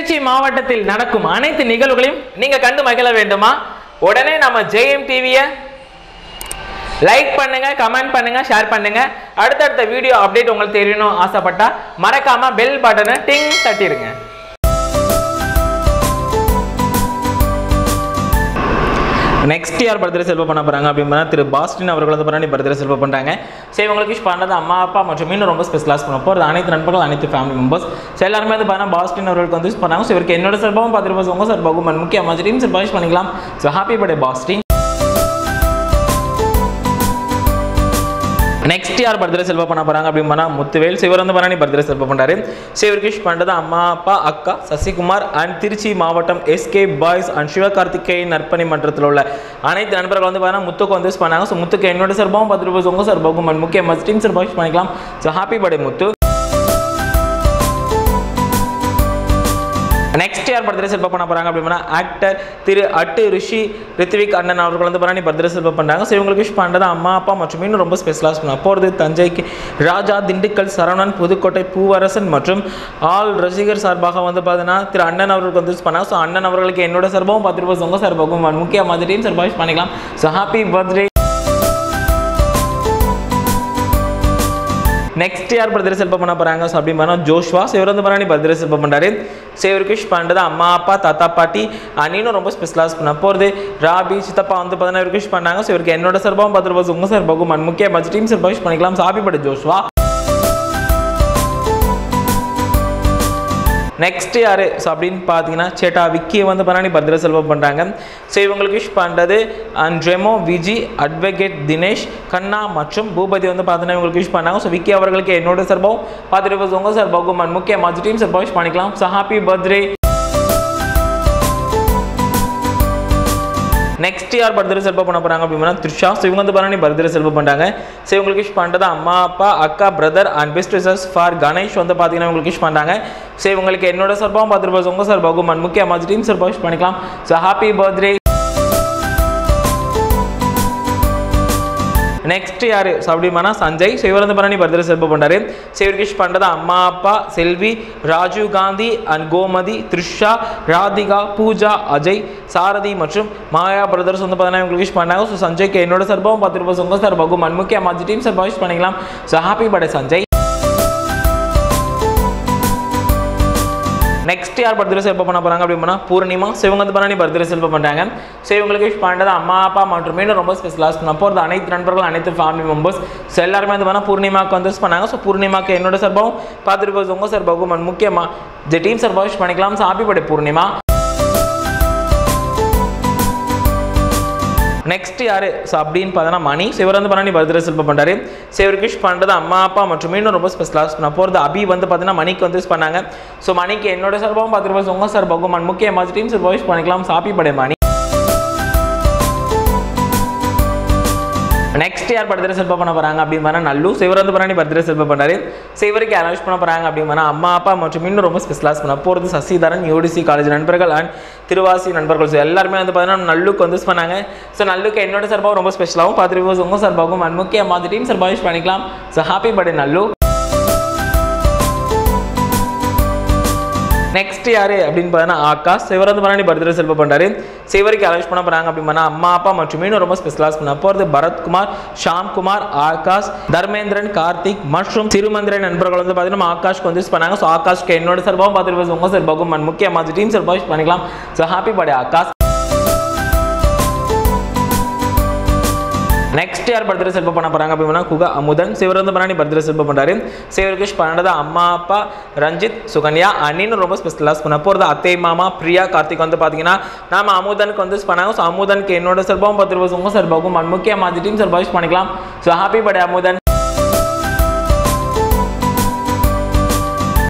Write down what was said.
திருச்சி மாவட்டத்தில் நடக்கும் அனைத்து நிகழ்வுகளையும் நீங்க கண்டு மகிழ வேண்டுமா உடனே நம்ம ஜெயம் டிவியை லைக் பண்ணுங்க கமெண்ட் பண்ணுங்க ஷேர் பண்ணுங்க அடுத்தடுத்த வீடியோ அப்டேட் உங்களுக்கு தெரியணும் ஆசைப்பட்டா மறக்காம பெல் பட்டனை டிங் தட்டிடுங்க நெக்ஸ்ட் யார் பர்த்டே செல்வ பண்ண போறாங்க அப்படின்னா திரு பாஸ்டின் அவர்கள் வந்து பண்ணி பர்த்டே செல்வ பண்றாங்க ஸோ இவங்களுக்கு விஷ் பண்ணது அம்மா அப்பா மற்றும் இன்னும் ரொம்ப ஸ்பெஷலாஸ் பண்ண போகிறது அனைத்து நண்பர்கள் அனைத்து ஃபேமிலி மெம்பர்ஸ் ஸோ எல்லாருமே வந்து பார்த்தா பாஸ்டின் அவர்களுக்கு வந்து wish பண்ணாங்க ஸோ இவருக்கு என்னோட சார்பாகவும் பத்து ரூபாய் உங்க சார்பாகவும் and முக்கிய அமைச்சரையும் சார் விஷ் பண்ணிக்கலாம் so happy birthday Bastin next யார் பர்த்டே செல்வ பண்ண போறாங்க அப்படின்னா முத்துவேல் சிவர் வந்து பண்ணி பர்த்டே செல்வ பண்றாரு சிவர் விஷ் பண்றது அம்மா அப்பா அக்கா சசிகுமார் அண்ட் திருச்சி மாவட்டம் எஸ்கே பாய்ஸ் அண்ட் சிவகார்த்திகேயன் நற்பணி மன்றத்தில் உள்ள அனைத்து நண்பர்கள் வந்து பார்த்தீங்கன்னா முத்துக்கு வந்து wish பண்ணாங்க ஸோ முத்துக்கு என்னோட சார்பாகவும் பத்து ரூபாய் உங்க சார்பாகவும் and முக்கிய மஸ்டிங் சார் விஷ் பண்ணிக்கலாம் so happy birthday Muthu next யார் பர்த்டே செல்வ பண்ண போறாங்க அப்படின்னா ஆக்டர் திரு அட்டு ரிஷி ரித்விக் அண்ணன் அவர்கள் வந்து பண்ணி பர்த்டே செல்வ பண்றாங்க ஸோ இவங்களுக்கு விஷ் பண்ணுறது அம்மா அப்பா மற்றும் இன்னும் ரொம்ப ஸ்பெஷலாக பண்ண போகிறது தஞ்சைக்கு ராஜா திண்டுக்கல் சரவணன் புதுக்கோட்டை பூவரசன் மற்றும் ஆல் ரசிகர் சார்பாக வந்து பார்த்தீங்கன்னா திரு அண்ணன் அவர்களுக்கு வந்து wish பண்ணாங்க ஸோ அண்ணன் அவர்களுக்கு என்னோட சார்பாகவும் பத்து ரூபாய் உங்க சார்பாகவும் and முக்கிய மாதிரியும் சார்பாக wish பண்ணிக்கலாம் ஸோ ஹாப்பி பர்த்டே நெக்ஸ்ட் யார் பர்த்டே செல்ப பண்ண போறாங்க ஸோ அப்படி பண்ணா ஜோஷ்வா ஸோ இவர் வந்து பண்ணி பர்த்டே செல்ப பண்றாரு ஸோ இவருக்கு விஷ் பண்ணுறது அம்மா அப்பா தாத்தா பாட்டி அண்ணினும் ரொம்ப ஸ்பெஷலாக பண்ண போகிறது ராபி சித்தப்பா வந்து பார்த்தீங்கன்னா இவருக்கு விஷ் பண்ணாங்க ஸோ இவருக்கு என்னோட சார்பாகவும் பத்து ரூபாய் உங்க சார்பாகவும் and முக்கிய பட்ஜெட்டையும் சார்பாக விஷ் பண்ணிக்கலாம் so happy birthday Joshua next யாரு ஸோ அப்படின்னு பார்த்தீங்கன்னா சேட்டா விக்கியை வந்து பண்ணி பர்த்டே செல்வம் பண்ணுறாங்க ஸோ இவங்களுக்கு விஷ் பண்ணுறது அண்ட் ரெமோ விஜி அட்வொகேட் தினேஷ் கண்ணா மற்றும் பூபதி வந்து பார்த்தீங்கன்னா இவங்களுக்கு விஷ் பண்ணாங்க ஸோ விக்கி அவர்களுக்கு என்னோட சார்பாகவும் பார்த்துட்டு ரூபாய் உங்கள் சார்பாகவும் and முக்கிய மஜ் டீம் சார்பாக விஷ் பண்ணிக்கலாம் ஸோ ஹாப்பி பர்த்டே நெக்ஸ்ட் யார் பர்த்டே செல்வ பண்ண போறாங்க அப்படின்னா த்ரிஷா ஸோ இவங்க வந்து பண்ணி பர்த்டே செல்வ பண்ணுறாங்க ஸோ இவங்களுக்கு விஷ் பண்ணுறது அம்மா அப்பா அக்கா brother and best wishes for Ganesh வந்து பார்த்தீங்கன்னா இவங்களுக்கு விஷ் பண்ணுறாங்க ஸோ இவங்களுக்கு என்னோட சார்பாகவும் பத்து ரூபாய் உங்கள் சார்பாகவும் and முக்கிய அம்மா டீம் சார்பாக விஷ் பண்ணிக்கலாம் ஸோ ஹாப்பி பர்த்டே நெக்ஸ்ட் யாரு ஸோ அப்படின்னா சஞ்சய் ஸோ இவர் வந்து பண்ணி பர்த்டே செல்வ பண்ணாரு ஸோ இவருக்கு விஷ் பண்ணுறது அம்மா அப்பா செல்வி ராஜீவ் காந்தி அண்ட் கோமதி த்ரிஷா ராதிகா பூஜா அஜய் சாரதி மற்றும் மாயா பிரதர்ஸ் வந்து பார்த்தீங்கன்னா இவங்களுக்கு விஷ் பண்ணாங்க ஸோ சஞ்சய்க்கு என்னோட சார்பாகவும் பத்து ரூபாய் உங்கள் சார்பாகவும் and முக்கிய அம்மா டீம் சார்பாக விஷ் பண்ணிக்கலாம் so happy birthday Sanjay next யார் பர்த்டே செல்ப பண்ண போறாங்க அப்படின்னா பூர்ணிமா ஸோ இவங்க வந்து பண்ணி பர்த்டே செல்ப பண்ணுறாங்க ஸோ இவங்களுக்கு விஷ் பண்ணுறது அம்மா அப்பா மற்றும் இன்னும் ரொம்ப ஸ்பெஷலாக பண்ண போகிறது அனைத்து நண்பர்கள் அனைத்து ஃபேமிலி மெம்பர்ஸ் ஸோ எல்லாருமே வந்து பண்ணால் பூர்ணிமாவுக்கு வந்து wish பண்ணாங்க ஸோ பூர்ணிமாக்கு என்னோட சார்பாகவும் பார்த்து ரூபாய் உங்கள் சார்பாகவும் and முக்கியமாக இந்த டீம் சார்பாக விஷ் பண்ணிக்கலாம் so happy birthday Purnima next யாரு ஸோ அப்படின்னு பார்த்தோன்னா மணி ஸோ இவர் வந்து பண்ணி பர்த்டே செல்ப பண்ணுறாரு ஸோ இவருக்கு விஷ் பண்ணுறது அம்மா அப்பா மற்றும் இன்னும் ரொம்ப ஸ்பெஷலாக நான் போகிறது அபி வந்து பார்த்தீங்கன்னா மணிக்கு வந்து wish பண்ணாங்க ஸோ மணிக்கு என்னோட சார்பாகவும் பத்து ரூபாய் உங்கள் சார்பாகவும் and முக்கிய மாதிரி டீம் சார்பாக விஷ் பண்ணிக்கலாம் சாப்பி படே மணி நெக்ஸ்ட் யார் பர்த்டே செல்ப பண்ண போறாங்க அப்படின்னு நல்லு ஸோ இவர் வந்து பண்ணி பர்த்டே செல்ப பண்ணாரு ஸோ இவருக்கு யார் விஷ் பண்ண போறாங்க அப்படின்னு அம்மா அப்பா மற்றும் இன்னும் ரொம்ப ஸ்பெஷலாக பண்ண போகிறது சசிதரன் யூடிசி காலேஜ் நண்பர்கள் அண்ட் திருவாசி நண்பர்கள் ஸோ எல்லாருமே வந்து பார்த்தீங்கன்னா நல்லுக்கு வந்து wish பண்ணாங்க ஸோ நல்லுக்கு என்னோட சார்பாகவும் ரொம்ப ஸ்பெஷலாகவும் பார்த்து ரிவ்யூஸ் உங்கள் சார்பாகவும் and முக்கிய மாதிரி டீம் சார்பாக விஷ் பண்ணிக்கலாம் so happy birthday Nallu next யாரு அப்படின்னு பார்த்தீங்கன்னா ஆகாஷ் சிவர் வந்து பண்ணி பர்த்டே செல்வ பண்ணுறாரு சிவருக்கு அரேஞ்ச் பண்ண போகிறாங்க அப்படின்னா அம்மா அப்பா மற்றும் இன்னும் ரொம்ப ஸ்பெஷலாக பண்ண போகிறது பரத்குமார் ஷாம்குமார் ஆகாஷ் தர்மேந்திரன் கார்த்திக் மற்றும் திருமந்திரன் நண்பர்கள் வந்து பார்த்தீங்கன்னா ஆகாஷ்க்கு வந்து wish பண்ணாங்க ஸோ ஆகாஷ்க்கு என்னோட சார்பாகவும் பார்த்து ரூபாய் உங்கள் சார்பாகவும் and முக்கிய மாதிரி டீம் சார்பாக wish பண்ணிக்கலாம் so happy birthday Akash next யார் பர்த்டே செல்ப பண்ண போறாங்க அப்படின்னா குகா அமுதன் சிவர் வந்து பண்ணி பர்த்டே செல்ப பண்றாரு சிவருக்கு விஷ் பண்ணது அம்மா அப்பா ரஞ்சித் சுகன்யா அண்ணின்னு ரொம்ப ஸ்பெஷலாக பண்ண போகிறது அத்தை மாமா பிரியா கார்த்திக் வந்து பார்த்தீங்கன்னா நாம அமுதனுக்கு வந்து wish பண்ணாங்க ஸோ அமுதனுக்கு என்னோட சார்பாகவும் பத்து ரூபாய் உங்கள் சார்பாகவும் and முக்கிய மாதிரி டீம் சார்பாக விஷ் பண்ணிக்கலாம் ஸோ ஹாப்பி பர்த்டே அமுதன்